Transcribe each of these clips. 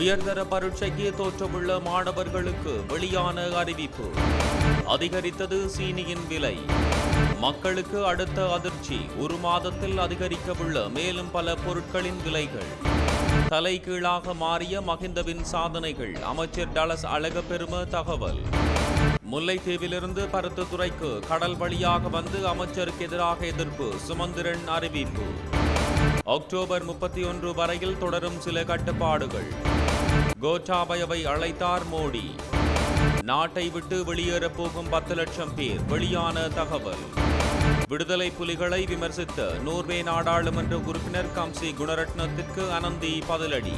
உயர்தர பரீட்சைக்கு தோற்றமுள்ள மாணவர்களுக்கு வெளியான அறிவிப்பு அதிகரித்தது சீனியின் விலை மக்களுக்கு அடுத்த அதிர்ச்சி ஒரு மாதத்தில் அதிகரிக்கவுள்ள மேலும் பல பொருட்களின் விலைகள் தலைகீழாக மாறிய மகிந்தவின் சாதனைகள் அமைச்சர் டலஸ் அழகப்பெரும தகவல் முல்லைத்தீவிலிருந்து பருத்தித்துறைக்கு கடல் வழியாக வந்து அமைச்சருக்கு எதிராக எதிர்ப்பு சுமந்திரன் அறிவிப்பு அக்டோபர் முப்பத்தி ஒன்று வரையில் தொடரும் சில கட்டுப்பாடுகள் கோட்டாபயவை அழைத்தார் மோடி நாட்டை விட்டு வெளியேறப் போகும் பத்து லட்சம் பேர் வெளியான தகவல் விடுதலை புலிகளை விமர்சித்த நோர்வே நாடாளுமன்ற உறுப்பினர் கம்சி குணரட்னத்திற்கு அனந்தி பதிலடி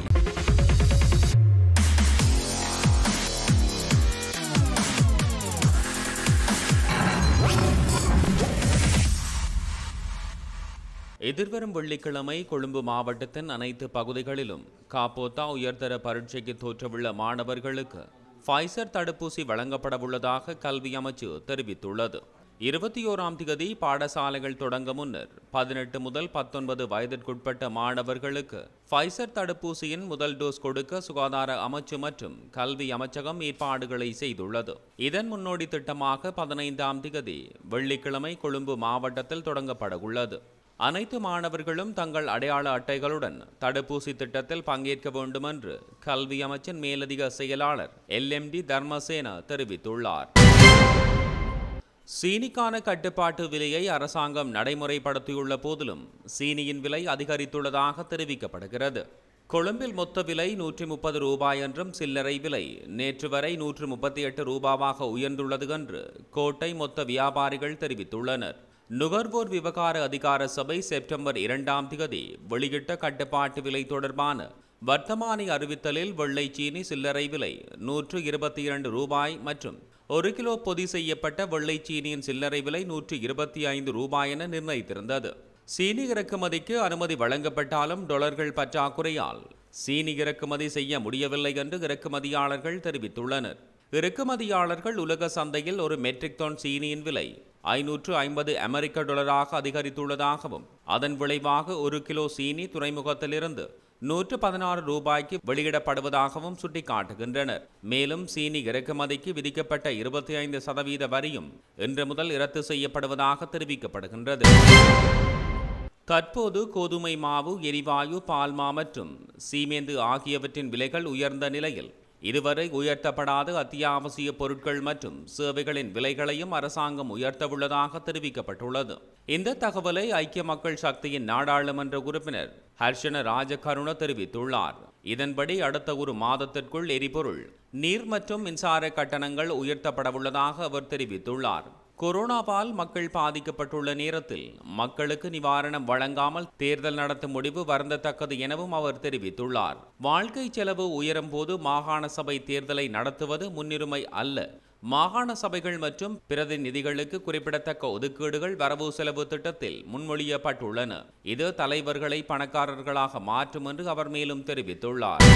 எதிர்வரும் வெள்ளிக்கிழமை கொழும்பு மாவட்டத்தின் அனைத்து பகுதிகளிலும் காப்போத்தா உயர்தர பரீட்சைக்கு தோற்றவுள்ள மாணவர்களுக்கு ஃபைசர் தடுப்பூசி வழங்கப்படவுள்ளதாக கல்வி அமைச்சு தெரிவித்துள்ளது இருபத்தி ஓராம் திகதி பாடசாலைகள் தொடங்க முன்னர் பதினெட்டு முதல் பத்தொன்பது வயதிற்குட்பட்ட மாணவர்களுக்கு ஃபைசர் தடுப்பூசியின் முதல் டோஸ் கொடுக்க சுகாதார அமைச்சு மற்றும் கல்வி அமைச்சகம் ஏற்பாடுகளை செய்துள்ளது இதன் முன்னோடி திட்டமாக பதினைந்தாம் திகதி வெள்ளிக்கிழமை கொழும்பு மாவட்டத்தில் தொடங்கப்பட உள்ளது அனைத்து மாணவர்களும் தங்கள் அடையாள அட்டைகளுடன் தடுப்பூசி திட்டத்தில் பங்கேற்க வேண்டும் என்று கல்வி அமைச்சின் மேலதிக செயலாளர் எல்எம்டி தர்மசேன தெரிவித்துள்ளார் சீனிக்கான கட்டுப்பாட்டு விலையை அரசாங்கம் நடைமுறைப்படுத்தியுள்ள போதிலும் சீனியின் விலை அதிகரித்துள்ளதாக தெரிவிக்கப்படுகிறது கொழும்பில் மொத்த விலை நூற்றி முப்பது ரூபாய் என்றும் சில்லறை விலை நேற்று வரை நூற்று முப்பத்தி எட்டு ரூபாவாக உயர்ந்துள்ளது என்று கோட்டை மொத்த வியாபாரிகள் தெரிவித்துள்ளனர் நுகர்வோர் விவகார அதிகார சபை செப்டம்பர் இரண்டாம் திகதி வெளியிட்ட கட்டுப்பாட்டு விலை தொடர்பான வர்த்தமானி அறிவித்தலில் வெள்ளை சீனி சில்லறை விலை நூற்று இருபத்தி இரண்டு ரூபாய் மற்றும் ஒரு கிலோ பொதி செய்யப்பட்ட வெள்ளை சீனியின் சில்லறை விலை நூற்று இருபத்தி ஐந்து ரூபாய் என நிர்ணயித்திருந்தது சீனி இறக்குமதிக்கு அனுமதி வழங்கப்பட்டாலும் டொலர்கள் பற்றாக்குறையால் சீனி இறக்குமதி செய்ய முடியவில்லை என்று இறக்குமதியாளர்கள் தெரிவித்துள்ளனர் இறக்குமதியாளர்கள் உலக சந்தையில் ஒரு மெட்ரிக் டன் சீனியின் விலை ஐநூற்று ஐம்பது அமெரிக்க டாலராக அதிகரித்துள்ளதாகவும் அதன் விளைவாக ஒரு கிலோ சீனி துறைமுகத்திலிருந்து நூற்று பதினாறு ரூபாய்க்கு வெளியிடப்படுவதாகவும் சுட்டிக்காட்டுகின்றனர் மேலும் சீனி இறக்குமதிக்கு விதிக்கப்பட்ட இருபத்தி ஐந்து சதவீத வரியும் இன்று முதல் ரத்து செய்யப்படுவதாக தெரிவிக்கப்படுகின்றது தற்போது கோதுமை மாவு எரிவாயு பால்மா மற்றும் சீமேந்து ஆகியவற்றின் விலைகள் உயர்ந்த நிலையில் இதுவரை உயர்த்தப்படாத அத்தியாவசிய பொருட்கள் மற்றும் சேவைகளின் விலைகளையும் அரசாங்கம் உயர்த்தவுள்ளதாக தெரிவிக்கப்பட்டுள்ளது இந்த தகவலை ஐக்கிய மக்கள் சக்தியின் நாடாளுமன்ற உறுப்பினர் ஹர்ஷன ராஜகருண தெரிவித்துள்ளார் இதன்படி அடுத்த ஒரு மாதத்திற்குள் எரிபொருள் நீர் மற்றும் மின்சார கட்டணங்கள் உயர்த்தப்படவுள்ளதாக அவர் தெரிவித்துள்ளார் கொரோனாவால் மக்கள் பாதிக்கப்பட்டுள்ள நேரத்தில் மக்களுக்கு நிவாரணம் வழங்காமல் தேர்தல் நடத்தும் முடிவு வருந்தத்தக்கது எனவும் அவர் தெரிவித்துள்ளார் வாழ்க்கை செலவு உயரும் போது மாகாண சபை தேர்தலை நடத்துவது முன்னுரிமை அல்ல மாகாண சபைகள் மற்றும் பிரதிநிதிகளுக்கு குறிப்பிடத்தக்க ஒதுக்கீடுகள் வரவு செலவு திட்டத்தில் முன்மொழியப்பட்டுள்ளன இது தலைவர்களை பணக்காரர்களாக மாற்றும் என்று அவர் மேலும் தெரிவித்துள்ளார்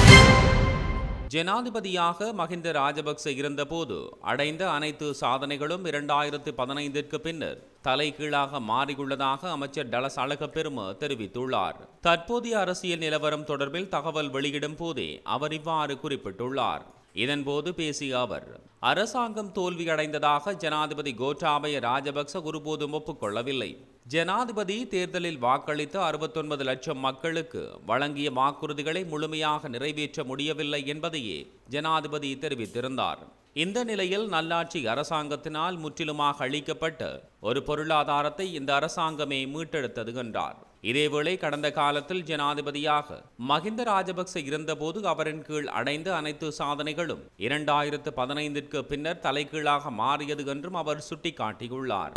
ஜனாதிபதியாக மஹிந்த ராஜபக்ச இருந்தபோது அடைந்த அனைத்து சாதனைகளும் இரண்டாயிரத்து பதினைந்திற்கு பின்னர் தலைகீழாக மாறியுள்ளதாக அமைச்சர் டலஸ் அழகப்பெரும தெரிவித்துள்ளார் தற்போதைய அரசியல் நிலவரம் தொடர்பில் தகவல் வெளியிடும் போதே அவர் இவ்வாறு குறிப்பிட்டுள்ளார் இதன்போது பேசிய அவர் அரசாங்கம் தோல்வியடைந்ததாக ஜனாதிபதி கோட்டாபய ராஜபக்ச ஒருபோதும் ஒப்புக்கொள்ளவில்லை ஜனாதிபதி தேர்தலில் வாக்களித்த அறுபத்தொன்பது லட்சம் மக்களுக்கு வழங்கிய வாக்குறுதிகளை முழுமையாக நிறைவேற்ற முடியவில்லை என்பதையே ஜனாதிபதி தெரிவித்திருந்தார் இந்த நிலையில் நல்லாட்சி அரசாங்கத்தினால் முற்றிலுமாக அளிக்கப்பட்ட ஒரு பொருளாதாரத்தை இந்த அரசாங்கமே மீட்டெடுத்தது என்றார் இதேவேளை கடந்த காலத்தில் ஜனாதிபதியாக மஹிந்த ராஜபக்ச இருந்தபோது அவரின் கீழ் அடைந்த அனைத்து சாதனைகளும் இரண்டாயிரத்து பதினைந்திற்கு பின்னர் தலைகீழாக மாறியது என்றும் அவர் சுட்டிக்காட்டியுள்ளார்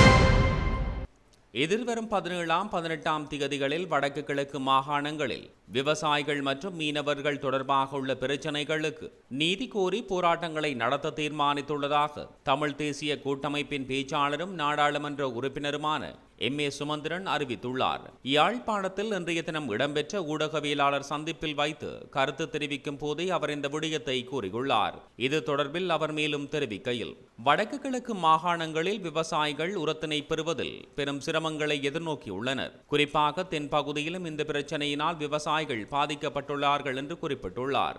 எதிர்வரும் பதினேழாம் பதினெட்டாம் திகதிகளில் வடக்கு கிழக்கு மாகாணங்களில் விவசாயிகள் மற்றும் மீனவர்கள் தொடர்பாக உள்ள பிரச்சினைகளுக்கு நீதி கோரி போராட்டங்களை நடத்த தீர்மானித்துள்ளதாக தமிழ் தேசிய கூட்டமைப்பின் பேச்சாளரும் நாடாளுமன்ற உறுப்பினருமான எம் ஏ சுமந்திரன் அறிவித்துள்ளார் யாழ்ப்பாணத்தில் இன்றைய தினம் இடம்பெற்ற ஊடகவியலாளர் சந்திப்பில் வைத்து கருத்து தெரிவிக்கும் போதே அவர் இந்த விடயத்தை கூறியுள்ளார் இது தொடர்பில் அவர் மேலும் தெரிவிக்கையில் வடக்கு கிழக்கு மாகாணங்களில் விவசாயிகள் உரத்தினை பெறுவதில் பெரும் சிரமங்களை எதிர்நோக்கியுள்ளனர் குறிப்பாக தென் பகுதியிலும் இந்த பிரச்சனையினால் விவசாயிகள் பாதிக்கப்பட்டுள்ளார்கள் என்று குறிப்பிட்டுள்ளார்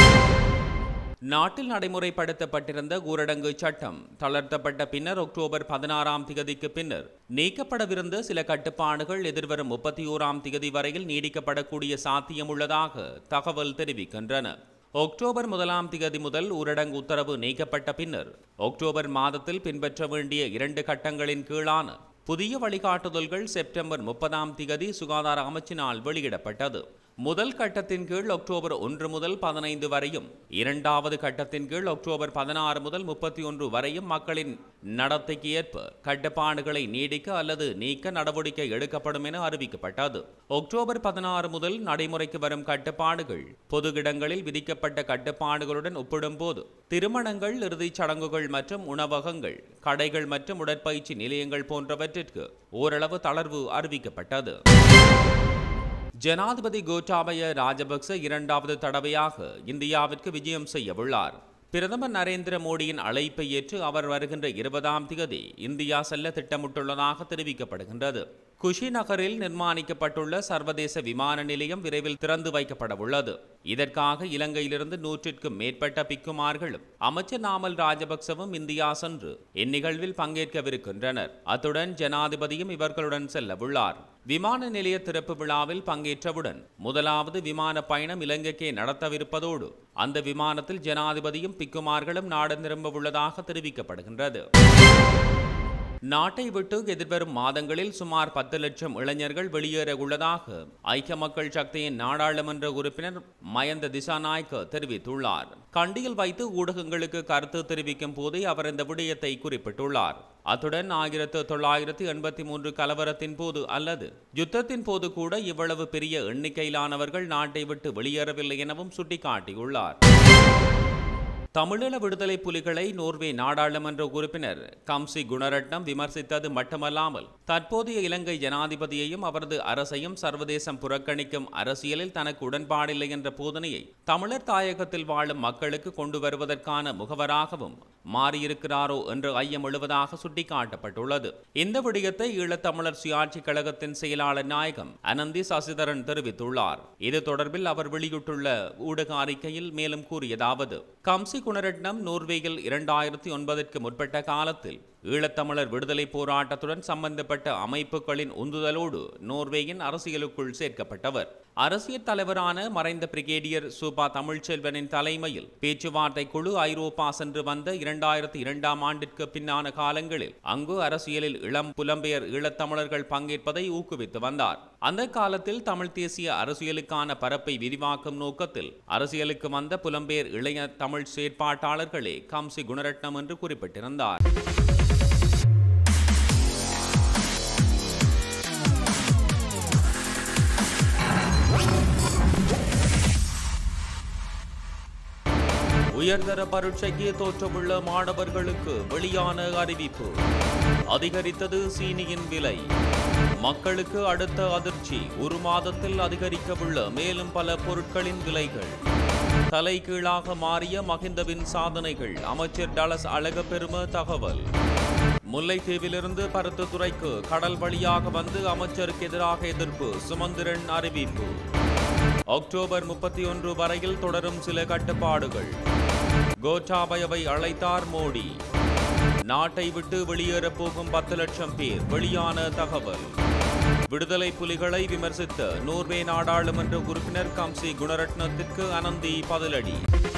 நாட்டில் நடைமுறைப்படுத்தப்பட்டிருந்த ஊரடங்கு சட்டம் தளர்த்தப்பட்ட பின்னர் அக்டோபர் பதினாறாம் திகதிக்கு பின்னர் நீக்கப்படவிருந்த சில கட்டுப்பாடுகள் எதிர்வரும் முப்பத்தி ஓராம் திகதி வரையில் நீடிக்கப்படக்கூடிய சாத்தியம் உள்ளதாக தகவல் தெரிவிக்கின்றன அக்டோபர் முதலாம் திகதி முதல் ஊரடங்கு உத்தரவு நீக்கப்பட்ட பின்னர் அக்டோபர் மாதத்தில் பின்பற்ற வேண்டிய இரண்டு கட்டங்களின் கீழான புதிய வழிகாட்டுதல்கள் செப்டம்பர் முப்பதாம் திகதி சுகாதார அமைச்சினால் வெளியிடப்பட்டது முதல் கட்டத்தின் கீழ் அக்டோபர் ஒன்று முதல் பதினைந்து வரையும் இரண்டாவது கட்டத்தின் கீழ் அக்டோபர் பதினாறு முதல் முப்பத்தி ஒன்று வரையும் மக்களின் நடத்தைக்கு ஏற்ப கட்டுப்பாடுகளை நீடிக்க அல்லது நீக்க நடவடிக்கை எடுக்கப்படும் என அறிவிக்கப்பட்டது அக்டோபர் பதினாறு முதல் நடைமுறைக்கு வரும் கட்டுப்பாடுகள் பொது இடங்களில் விதிக்கப்பட்ட கட்டுப்பாடுகளுடன் ஒப்பிடும்போது திருமணங்கள் இறுதிச் சடங்குகள் மற்றும் உணவகங்கள் கடைகள் மற்றும் உடற்பயிற்சி நிலையங்கள் போன்றவற்றிற்கு ஓரளவு தளர்வு அறிவிக்கப்பட்டது ஜனாதிபதி கோட்டாபய ராஜபக்ச இரண்டாவது தடவையாக இந்தியாவிற்கு விஜயம் செய்யவுள்ளார் பிரதமர் நரேந்திர மோடியின் அழைப்பை ஏற்று அவர் வருகின்ற இருபதாம் திகதி இந்தியா செல்ல திட்டமிட்டுள்ளதாக தெரிவிக்கப்படுகின்றது குஷி நகரில் நிர்மாணிக்கப்பட்டுள்ள சர்வதேச விமான நிலையம் விரைவில் திறந்து வைக்கப்பட உள்ளது இதற்காக இலங்கையிலிருந்து நூற்றிற்கும் மேற்பட்ட பிக்குமார்களும் அமைச்சர் நாமல் ராஜபக்சவும் இந்தியா சென்று இந்நிகழ்வில் பங்கேற்கவிருக்கின்றனர் அத்துடன் ஜனாதிபதியும் இவர்களுடன் செல்லவுள்ளார் விமான நிலைய திறப்பு விழாவில் பங்கேற்றவுடன் முதலாவது விமான பயணம் இலங்கைக்கே நடத்தவிருப்பதோடு அந்த விமானத்தில் ஜனாதிபதியும் பிக்குமார்களும் நாடு திரும்ப உள்ளதாக தெரிவிக்கப்படுகின்றது நாட்டை விட்டு எதிர்வரும் மாதங்களில் சுமார் பத்து லட்சம் இளைஞர்கள் வெளியேற உள்ளதாக ஐக்கிய மக்கள் சக்தியின் நாடாளுமன்ற உறுப்பினர் மயந்த திசாநாயக்க தெரிவித்துள்ளார் கண்டியில் வைத்து ஊடகங்களுக்கு கருத்து தெரிவிக்கும் போதே அவர் இந்த விடயத்தை குறிப்பிட்டுள்ளார் அத்துடன் ஆயிரத்து தொள்ளாயிரத்து எண்பத்தி மூன்று கலவரத்தின் போது அல்லது யுத்தத்தின் போது கூட இவ்வளவு பெரிய எண்ணிக்கையிலானவர்கள் நாட்டை விட்டு வெளியேறவில்லை எனவும் சுட்டிக்காட்டியுள்ளார் தமிழீழ விடுதலை புலிகளை நோர்வே நாடாளுமன்ற உறுப்பினர் கம்சி குணரட்னம் விமர்சித்தது மட்டுமல்லாமல் தற்போதைய இலங்கை ஜனாதிபதியையும் அவரது அரசையும் சர்வதேசம் புறக்கணிக்கும் அரசியலில் தனக்கு உடன்பாடில்லை என்ற போதனையை தமிழர் தாயகத்தில் வாழும் மக்களுக்கு கொண்டு வருவதற்கான முகவராகவும் மாறியிருக்கிறாரோ என்று ஐயம் எழுவதாக சுட்டிக்காட்டப்பட்டுள்ளது இந்த விடயத்தை ஈழத்தமிழர் சுயாட்சி கழகத்தின் செயலாளர் நாயகம் அனந்தி சசிதரன் தெரிவித்துள்ளார் இது தொடர்பில் அவர் வெளியிட்டுள்ள ஊடக அறிக்கையில் மேலும் கூறியதாவது கம்சி குணரட்னம் நோர்வேயில் இரண்டாயிரத்தி ஒன்பதற்கு முற்பட்ட காலத்தில் ஈழத்தமிழர் விடுதலை போராட்டத்துடன் சம்பந்தப்பட்ட அமைப்புகளின் உந்துதலோடு நோர்வேயின் அரசியலுக்குள் சேர்க்கப்பட்டவர் அரசியல் தலைவரான மறைந்த பிரிகேடியர் சூபா தமிழ்ச்செல்வனின் தலைமையில் பேச்சுவார்த்தை குழு ஐரோப்பா சென்று வந்த இரண்டாயிரத்தி இரண்டாம் ஆண்டிற்கு பின்னான காலங்களில் அங்கு அரசியலில் இளம் புலம்பெயர் ஈழத்தமிழர்கள் பங்கேற்பதை ஊக்குவித்து வந்தார் அந்த காலத்தில் தமிழ் தேசிய அரசியலுக்கான பரப்பை விரிவாக்கும் நோக்கத்தில் அரசியலுக்கு வந்த புலம்பெயர் இளைய தமிழ் செயற்பாட்டாளர்களே கம்சி குணரட்னம் என்று குறிப்பிட்டிருந்தார் உயர்தர பரீட்சைக்கு தோற்றமுள்ள மாணவர்களுக்கு வெளியான அறிவிப்பு அதிகரித்தது சீனியின் விலை மக்களுக்கு அடுத்த அதிர்ச்சி ஒரு மாதத்தில் அதிகரிக்கவுள்ள மேலும் பல பொருட்களின் விலைகள் தலைகீழாக மாறிய மகிந்தவின் சாதனைகள் அமைச்சர் டலஸ் அழகப்பெரும தகவல் முல்லைத்தீவிலிருந்து பருத்துத்துறைக்கு கடல் வழியாக வந்து அமைச்சருக்கு எதிராக எதிர்ப்பு சுமந்திரன் அறிவிப்பு அக்டோபர் முப்பத்தி ஒன்று வரையில் தொடரும் சில கட்டுப்பாடுகள் கோட்டாபயவை அழைத்தார் மோடி நாட்டை விட்டு வெளியேறப் போகும் பத்து லட்சம் பேர் வெளியான தகவல் விடுதலை புலிகளை விமர்சித்த நோர்வே நாடாளுமன்ற உறுப்பினர் கம்சி குணரட்னத்திற்கு அனந்தி பதிலடி